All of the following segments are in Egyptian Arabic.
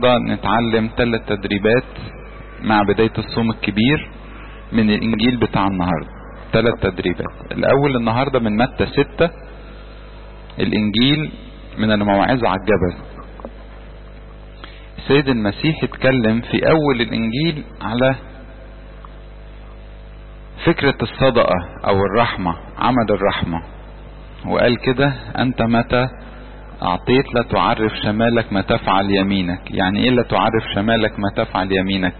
النهاردة نتعلم ثلاث تدريبات مع بداية الصوم الكبير من الانجيل بتاع النهاردة ثلاث تدريبات الاول النهاردة من متى ستة الانجيل من الموعظة على الجبل السيد المسيح اتكلم في اول الانجيل على فكرة الصدقة او الرحمة عمل الرحمة وقال كده انت متى اعطيت لا تعرف شمالك ما تفعل يمينك يعني ايه لا تعرف شمالك ما تفعل يمينك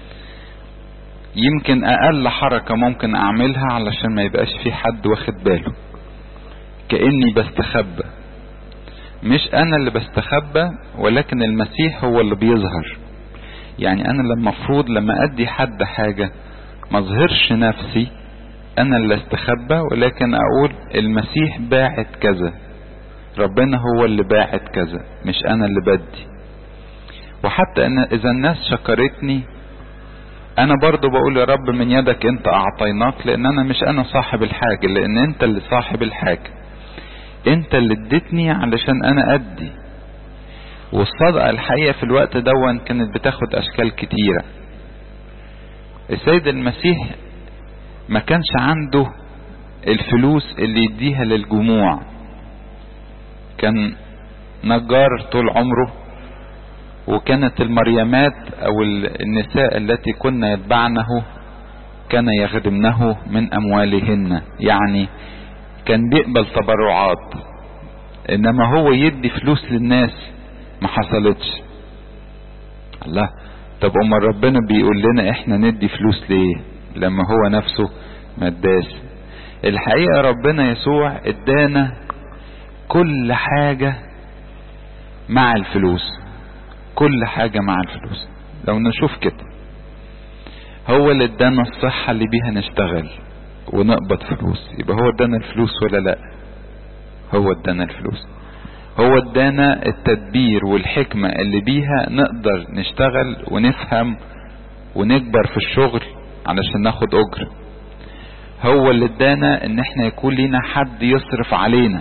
يمكن اقل حركة ممكن اعملها علشان ما يبقاش في حد واخد باله كأني بستخبى مش انا اللي بستخبى ولكن المسيح هو اللي بيظهر يعني انا لما مفروض لما ادي حد حاجة ما اظهرش نفسي انا اللي استخبى ولكن اقول المسيح باعت كذا ربنا هو اللي باعت كذا مش انا اللي بدي وحتى ان اذا الناس شكرتني انا برضو بقول يا رب من يدك انت اعطيناك لان انا مش انا صاحب الحاجة لان انت اللي صاحب الحاجة انت اللي اديتني علشان انا ادي والصدقة الحقيقة في الوقت دون كانت بتاخد اشكال كتيرة السيد المسيح ما كانش عنده الفلوس اللي يديها للجموع كان نجار طول عمره وكانت المريمات او النساء التي كن يتبعنه كان يخدمنه من اموالهن يعني كان بيقبل تبرعات انما هو يدي فلوس للناس ما حصلتش الله طب امال ربنا بيقول لنا احنا ندي فلوس ليه لما هو نفسه ما اداش الحقيقة ربنا يسوع ادانا كل حاجة مع الفلوس كل حاجة مع الفلوس لو نشوف كده هو اللي ادانا الصحة اللي بيها نشتغل ونقبض فلوس يبقى هو ادانا الفلوس ولا لا هو ادانا الفلوس هو ادانا التدبير والحكمة اللي بيها نقدر نشتغل ونفهم ونكبر في الشغل علشان ناخد اجر هو اللي ادانا ان احنا يكون لينا حد يصرف علينا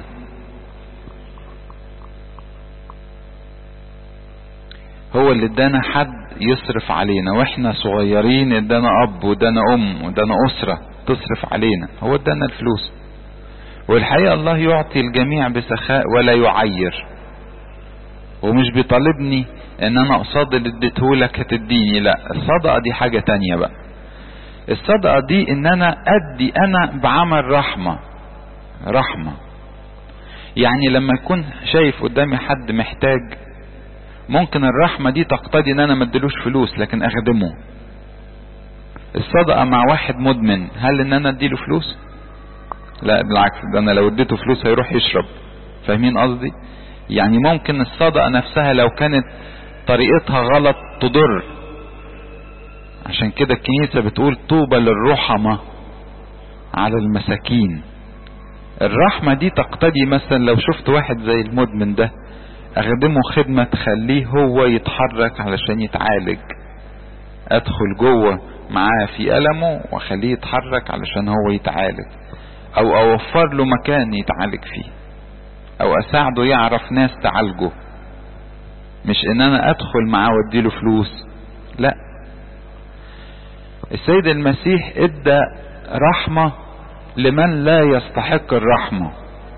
هو اللي ادانا حد يصرف علينا واحنا صغيرين ادانا اب ودانا ام ودانا اسرة تصرف علينا هو ادانا الفلوس والحقيقة الله يعطي الجميع بسخاء ولا يعير ومش بيطالبني ان انا قصاد اللي اديتهولك هتديني لا الصدقة دي حاجة تانية بقى الصدقة دي ان انا ادي انا بعمل رحمة رحمة يعني لما يكون شايف قدامي حد محتاج ممكن الرحمة دي تقتضي ان انا ما اديلوش فلوس لكن اخدمه الصدقة مع واحد مدمن هل ان انا اديله فلوس لا بالعكس ده انا لو اديته فلوس هيروح يشرب فاهمين قصدي يعني ممكن الصدقة نفسها لو كانت طريقتها غلط تضر عشان كده الكنيسة بتقول طوبى للرحمة على المساكين الرحمة دي تقتضي مثلا لو شفت واحد زي المدمن ده اخدمه خدمة تخليه هو يتحرك علشان يتعالج ادخل جوه معاه في ألمه واخليه يتحرك علشان هو يتعالج او اوفر له مكان يتعالج فيه او اساعده يعرف ناس تعالجه مش ان انا ادخل معاه واديله فلوس لا السيد المسيح ادى رحمة لمن لا يستحق الرحمة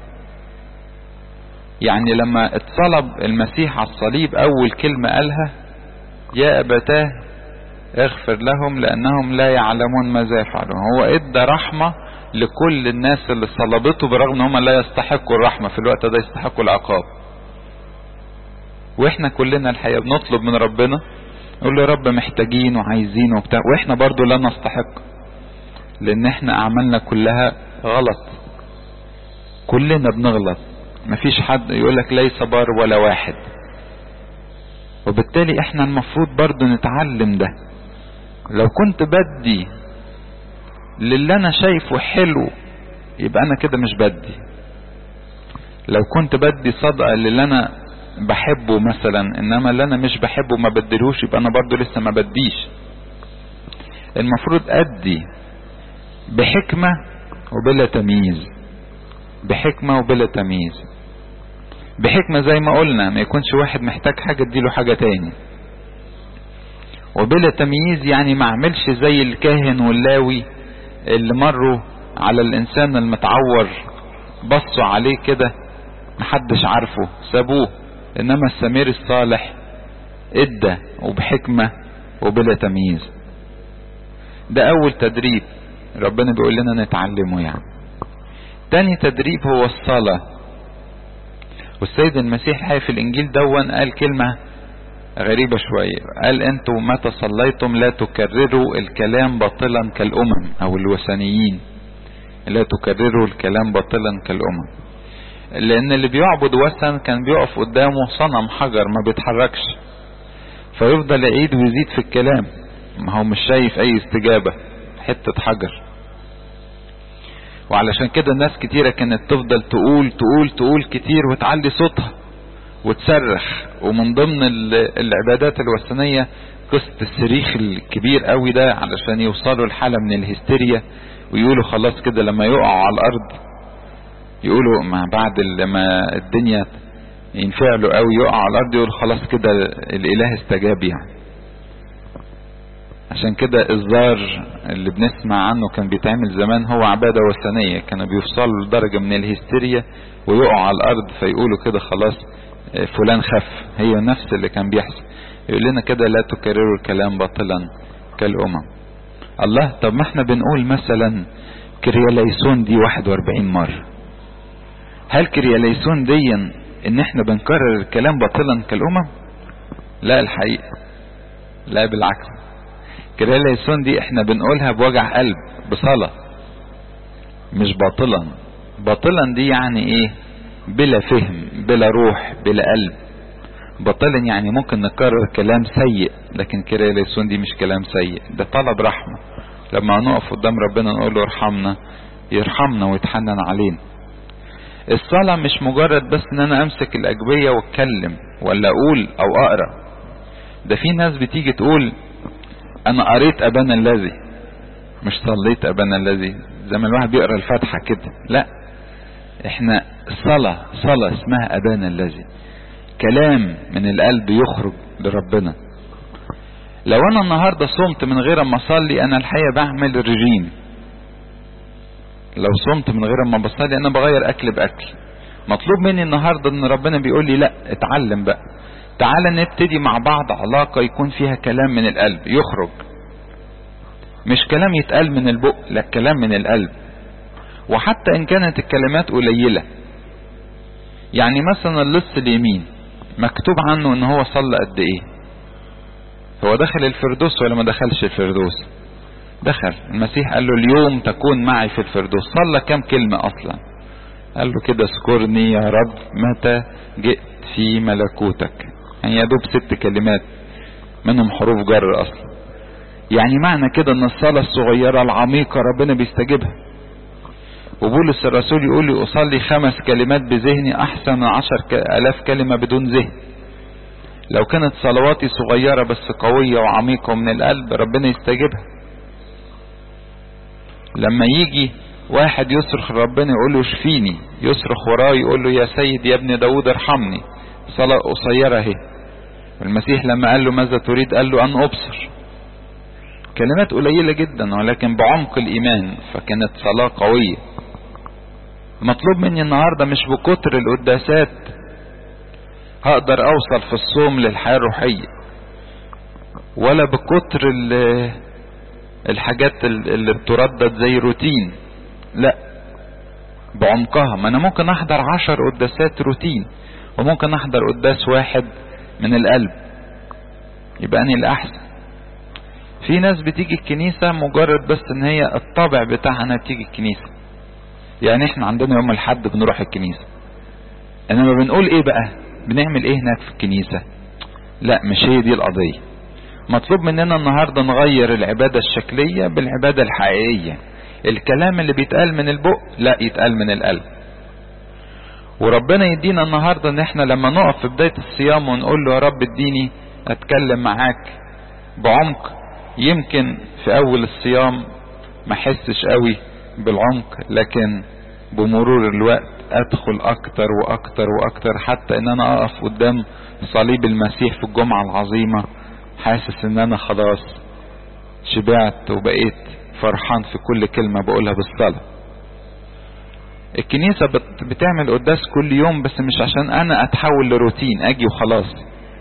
يعني لما اتصلب المسيح على الصليب اول كلمة قالها يا ابتاه اغفر لهم لانهم لا يعلمون ماذا يفعلون هو ادى رحمة لكل الناس اللي صلبته برغم ان هم لا يستحقوا الرحمة في الوقت ده يستحقوا العقاب واحنا كلنا الحقيقة بنطلب من ربنا نقول له يا رب محتاجين وعايزين وبتاع واحنا برضو لا نستحق لان احنا اعمالنا كلها غلط كلنا بنغلط مفيش حد يقولك ليس بار ولا واحد وبالتالي احنا المفروض برضو نتعلم ده لو كنت بدي للي انا شايفه حلو يبقى انا كده مش بدي لو كنت بدي صدقة للي انا بحبه مثلا انما اللي انا مش بحبه ما بدلوش يبقى انا برضو لسه ما بديش المفروض ادي بحكمة وبلا تمييز بحكمة وبلا تمييز بحكمة زي ما قلنا ما يكونش واحد محتاج حاجة اديله حاجة تاني وبلا تمييز يعني ما اعملش زي الكاهن واللاوي اللي مروا على الانسان المتعور بصوا عليه كده محدش عارفه سابوه انما السمير الصالح ادى وبحكمة وبلا تمييز ده اول تدريب ربنا بيقول لنا نتعلمه يعني تاني تدريب هو الصلاة والسيد المسيح في الانجيل دون قال كلمة غريبة شوية قال انتوا متى صليتم لا تكرروا الكلام باطلا كالامم او الوثنيين لا تكرروا الكلام باطلا كالامم لان اللي بيعبد وثن كان بيقف قدامه صنم حجر ما بيتحركش فيفضل يعيد ويزيد في الكلام ما هو مش شايف اي استجابة حتة حجر وعلشان كده الناس كتيرة كانت تفضل تقول تقول تقول كتير وتعلي صوتها وتصرخ ومن ضمن العبادات الوثنية قصة الصريخ الكبير قوي ده علشان يوصلوا لحالة من الهستيريا ويقولوا خلاص كده لما يقعوا على الارض يقولوا ما بعد لما الدنيا ينفعلوا قوي يقعوا على الارض يقولوا خلاص كده الاله استجاب يعني عشان كده الزار اللي بنسمع عنه كان بيتعمل زمان هو عبادة وثنية كانوا بيوصلوا لدرجة من الهستيريا ويقعوا على الارض فيقولوا كده خلاص فلان خف هي نفس اللي كان بيحصل يقول لنا كده لا تكرروا الكلام باطلا كالامم الله طب ما احنا بنقول مثلا كرياليسون دي 41 مرة هل كرياليسون دي ان احنا بنكرر الكلام باطلا كالامم لا الحقيقة لا بالعكس كرياليسون دي احنا بنقولها بوجع قلب بصلاة مش باطلا باطلا دي يعني ايه بلا فهم بلا روح بلا قلب باطلا يعني ممكن نكرر كلام سيء لكن كرياليسون دي مش كلام سيء ده طلب رحمة لما نقف قدام ربنا نقول له ارحمنا يرحمنا ويتحنن علينا الصلاة مش مجرد بس ان انا امسك الاجبية واتكلم ولا اقول او اقرا ده في ناس بتيجي تقول انا قريت ابانا الذي مش صليت ابانا الذي زي ما الواحد بيقرا الفاتحة كده لا احنا صلاة صلاة اسمها ابانا الذي كلام من القلب يخرج لربنا لو انا النهاردة صمت من غير ما اصلي انا الحقيقة بعمل رجيم لو صمت من غير ما بصلي انا بغير اكل باكل مطلوب مني النهاردة ان ربنا بيقول لي لا اتعلم بقى تعالى نبتدي مع بعض علاقة يكون فيها كلام من القلب يخرج مش كلام يتقال من البق لا كلام من القلب وحتى ان كانت الكلمات قليلة يعني مثلا اللص اليمين مكتوب عنه ان هو صلى قد ايه هو دخل الفردوس ولا ما دخلش الفردوس دخل المسيح قال له اليوم تكون معي في الفردوس صلى كم كلمة اصلا قال له كده اذكرني يا رب متى جئت في ملكوتك يعني يا دوب ست كلمات منهم حروف جر اصلا يعني معنى كده ان الصلاة الصغيرة العميقة ربنا بيستجيبها وبولس الرسول يقول لي اصلي خمس كلمات بذهني احسن من عشر الاف كلمة بدون ذهن لو كانت صلواتي صغيرة بس قوية وعميقة ومن القلب ربنا يستجيبها لما يجي واحد يصرخ ربنا يقول له اشفيني يصرخ وراه يقول له يا سيد يا ابن داود ارحمني صلاة قصيرة اهي المسيح لما قال له ماذا تريد قال له ان ابصر كلمات قليلة جدا ولكن بعمق الايمان فكانت صلاة قوية مطلوب مني النهاردة مش بكتر القداسات هقدر اوصل في الصوم للحياة الروحية ولا بكتر الحاجات اللي بتردد زي روتين لا بعمقها ما انا ممكن احضر عشر قداسات روتين وممكن احضر قداس واحد من القلب يبقى اني الاحسن في ناس بتيجي الكنيسة مجرد بس ان هي الطابع بتاعها انها بتيجي الكنيسة يعني احنا عندنا يوم الحد بنروح الكنيسة انما بنقول ايه بقى بنعمل ايه هناك في الكنيسة لا مش هي دي القضية مطلوب مننا النهاردة نغير العبادة الشكلية بالعبادة الحقيقية الكلام اللي بيتقال من البق لا يتقال من القلب وربنا يدينا النهاردة ان احنا لما نقف في بداية الصيام ونقول له يا رب اديني اتكلم معاك بعمق يمكن في اول الصيام ما حسش قوي بالعمق لكن بمرور الوقت ادخل اكتر واكتر واكتر حتى ان انا اقف قدام صليب المسيح في الجمعة العظيمة حاسس ان انا خلاص شبعت وبقيت فرحان في كل كلمة بقولها بالصلاة الكنيسة بتعمل قداس كل يوم بس مش عشان انا اتحول لروتين اجي وخلاص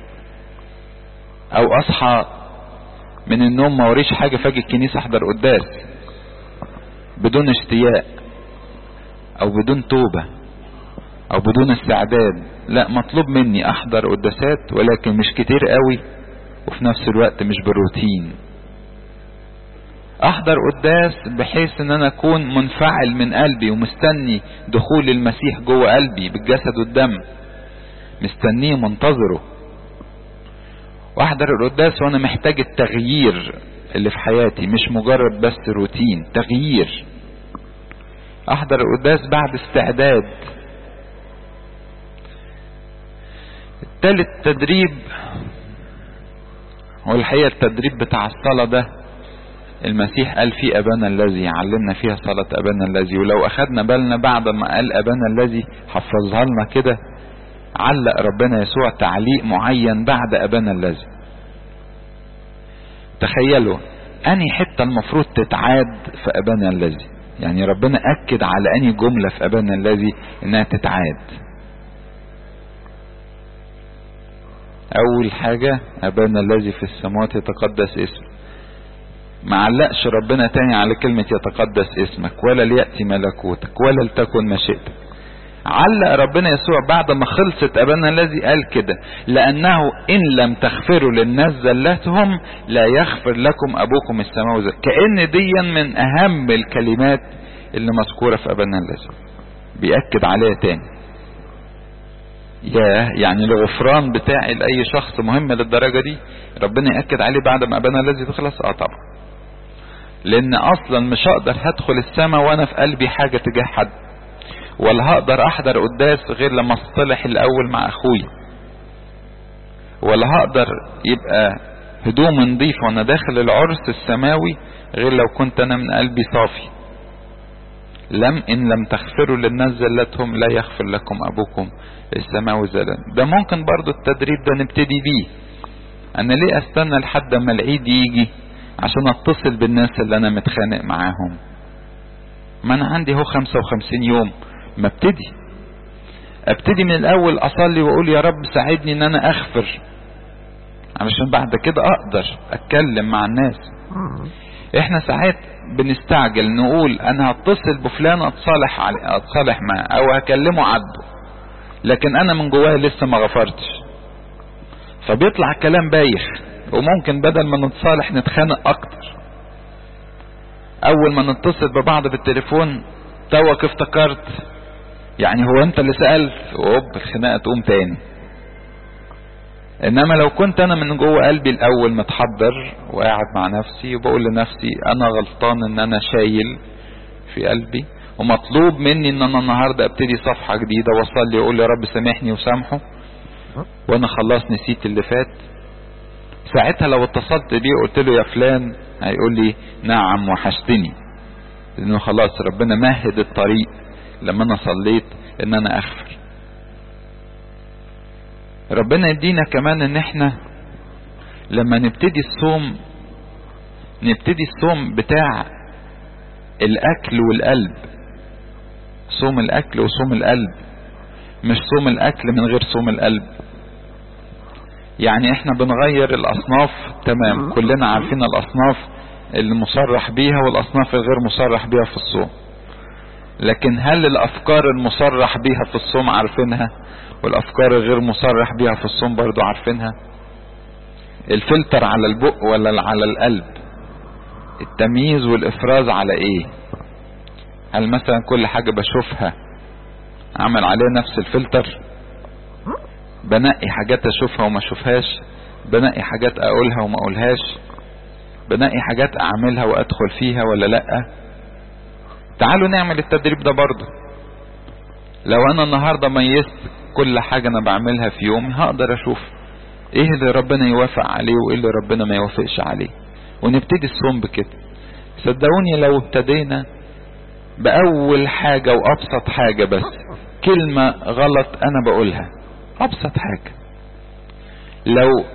او اصحى من النوم ما وريش حاجة فاجي الكنيسة احضر قداس بدون اشتياق او بدون توبة او بدون استعداد لا مطلوب مني احضر قداسات ولكن مش كتير قوي وفي نفس الوقت مش بالروتين احضر قداس بحيث ان انا اكون منفعل من قلبي ومستني دخول المسيح جوه قلبي بالجسد والدم مستنيه منتظره واحضر القداس وانا محتاج التغيير اللي في حياتي مش مجرد بس روتين تغيير احضر القداس بعد استعداد التالت تدريب والحقيقة التدريب بتاع الصلاة ده المسيح قال فيه أبانا الذي علمنا فيها صلاة أبانا الذي ولو أخدنا بالنا بعد ما قال أبانا الذي حفظها لنا كده علق ربنا يسوع تعليق معين بعد أبانا الذي تخيلوا أني حتة المفروض تتعاد في أبانا الذي يعني ربنا أكد على أني جملة في أبانا الذي إنها تتعاد أول حاجة أبانا الذي في السماوات يتقدس اسمه ما علقش ربنا تاني على كلمة يتقدس اسمك ولا ليأتي ملكوتك ولا لتكن مشيئتك علق ربنا يسوع بعد ما خلصت أبانا الذي قال كده لأنه إن لم تغفروا للناس زلتهم لا يغفر لكم أبوكم السماوي كأن دي من أهم الكلمات اللي مذكورة في أبانا الذي بيأكد عليها تاني ياه يعني الغفران بتاعي لأي شخص مهم للدرجة دي ربنا يأكد عليه بعد ما أبانا الذي تخلص اه طبعا لأن أصلا مش هقدر هدخل السماء وأنا في قلبي حاجة تجاه حد ولا هقدر أحضر قداس غير لما اصطلح الأول مع أخوي ولا هقدر يبقى هدوم نظيف وأنا داخل العرس السماوي غير لو كنت أنا من قلبي صافي لم إن لم تغفروا للناس زلتهم لا يغفر لكم أبوكم السماوي زلل ده ممكن برضو التدريب ده نبتدي بيه أنا ليه أستنى لحد ما العيد يجي عشان أتصل بالناس اللي أنا متخانق معاهم ما أنا عندي هو 55 يوم ما ابتدي ابتدي من الأول أصلي وأقول يا رب ساعدني إن أنا أغفر علشان بعد كده أقدر أتكلم مع الناس احنا ساعات بنستعجل نقول انا هتصل بفلان اتصالح علي اتصالح معاه او هكلمه عبده لكن انا من جوايا لسه ما غفرتش فبيطلع كلام بايخ وممكن بدل ما نتصالح نتخانق اكتر اول ما نتصل ببعض بالتليفون توك افتكرت يعني هو انت اللي سألت اوب الخناقة تقوم تاني انما لو كنت انا من جوه قلبي الاول متحضر وقاعد مع نفسي وبقول لنفسي انا غلطان ان انا شايل في قلبي ومطلوب مني ان انا النهاردة ابتدي صفحة جديدة واصلي واقول يا رب سامحني وسامحه وانا خلاص نسيت اللي فات ساعتها لو اتصلت بيه وقلت له يا فلان هيقول لي نعم وحشتني لانه خلاص ربنا مهد الطريق لما انا صليت ان انا اغفر ربنا يدينا كمان ان احنا لما نبتدي الصوم نبتدي الصوم بتاع الاكل والقلب صوم الاكل وصوم القلب مش صوم الاكل من غير صوم القلب يعني احنا بنغير الاصناف تمام كلنا عارفين الاصناف اللي مصرح بيها والاصناف الغير مصرح بيها في الصوم لكن هل الافكار المصرح بيها في الصوم عارفينها والافكار الغير مصرح بيها في الصوم برضو عارفينها الفلتر على البق ولا على القلب التمييز والافراز على ايه هل مثلا كل حاجة بشوفها اعمل عليها نفس الفلتر بنقي حاجات اشوفها وما اشوفهاش بنقي حاجات اقولها وما اقولهاش بنقي حاجات اعملها وادخل فيها ولا لا تعالوا نعمل التدريب ده برضو لو انا النهاردة ميزت كل حاجة انا بعملها في يومي هقدر اشوف ايه اللي ربنا يوافق عليه وايه اللي ربنا ما يوافقش عليه ونبتدي الصوم بكده صدقوني لو ابتدينا باول حاجة وابسط حاجة بس كلمة غلط انا بقولها ابسط حاجة لو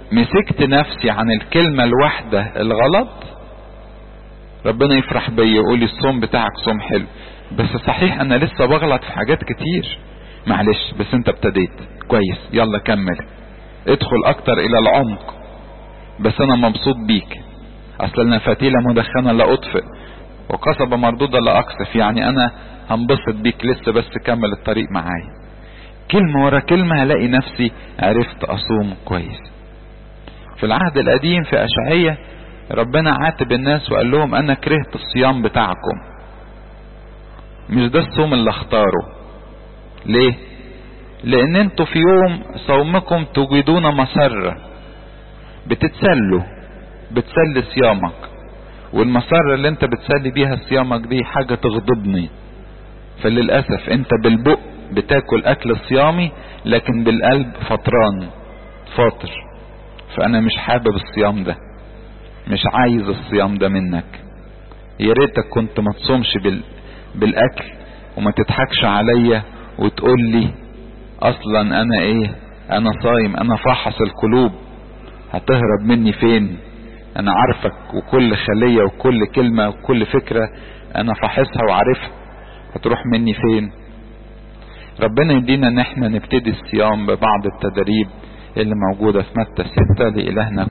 مسكت نفسي عن الكلمة الواحدة الغلط ربنا يفرح بيا يقول لي الصوم بتاعك صوم حلو بس صحيح انا لسه بغلط في حاجات كتير معلش بس انت ابتديت كويس يلا كمل ادخل اكتر الى العمق بس انا مبسوط بيك اصل انا فتيلة مدخنة لا اطفئ وقصبة مردودة لا اقصف يعني انا هنبسط بيك لسه بس كمل الطريق معايا كلمة ورا كلمة هلاقي نفسي عرفت اصوم كويس في العهد القديم في اشعية ربنا عاتب الناس وقال لهم انا كرهت الصيام بتاعكم مش ده الصوم اللي اختاره ليه لان انتوا في يوم صومكم تجدون مسرة بتتسلوا بتسلي صيامك والمسرة اللي انت بتسلي بيها صيامك دي حاجة تغضبني فللأسف انت بالبق بتاكل اكل صيامي لكن بالقلب فطران فاطر فانا مش حابب الصيام ده مش عايز الصيام ده منك يا ريتك كنت ما تصومش بال... بالاكل وما تضحكش عليا وتقول لي اصلا انا ايه انا صايم انا فاحص القلوب هتهرب مني فين انا عارفك وكل خلية وكل كلمة وكل فكرة انا فاحصها وعارفها هتروح مني فين ربنا يدينا ان احنا نبتدي الصيام ببعض التدريب اللي موجودة في متى ستة لإلهنا